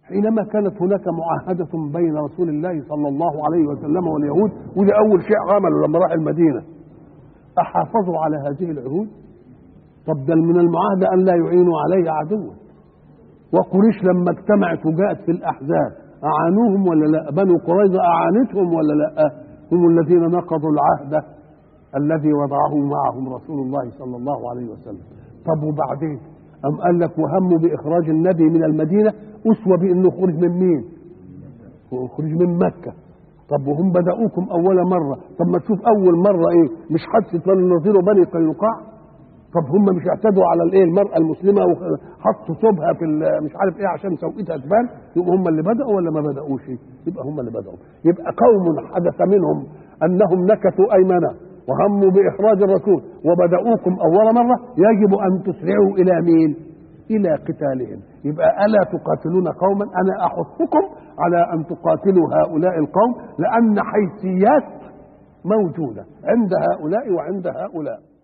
حينما كانت هناك معاهدة بين رسول الله صلى الله عليه وسلم واليهود وده أول شيء عمله لما راح المدينة أحافظوا على هذه العهود طب ده من المعاهدة أن لا يعينوا عليه عدوا وقريش لما اجتمعت وجاءت في الأحزاب أعانوهم ولا لا بنو قريظة أعانتهم ولا لا هم الذين نقضوا العهد الذي وضعه معهم رسول الله صلى الله عليه وسلم طب وبعدين أم قال لك وهموا بإخراج النبي من المدينة أسوة بأنه خرج من مين خرج من مكة طب وهم بدأوكم أول مرة طب ما تشوف أول مرة إيه مش حادثة بني النظير وبني قينقاع طب هم مش اعتدوا على الايه المرأة المسلمة وحطوا ثوبها في مش عارف ايه عشان سوقتها تبان يبقى هم اللي بدأوا ولا ما بدأوش يبقى هم اللي بدأوا يبقى قوم حدث منهم أنهم نكثوا أيمنا وهموا بإخراج الرسول وبدأوكم أول مرة يجب أن تسرعوا إلى مين إلى قتالهم يبقى ألا تقاتلون قوما أنا أحثكم على أن تقاتلوا هؤلاء القوم لأن حيثيات موجودة عند هؤلاء وعند هؤلاء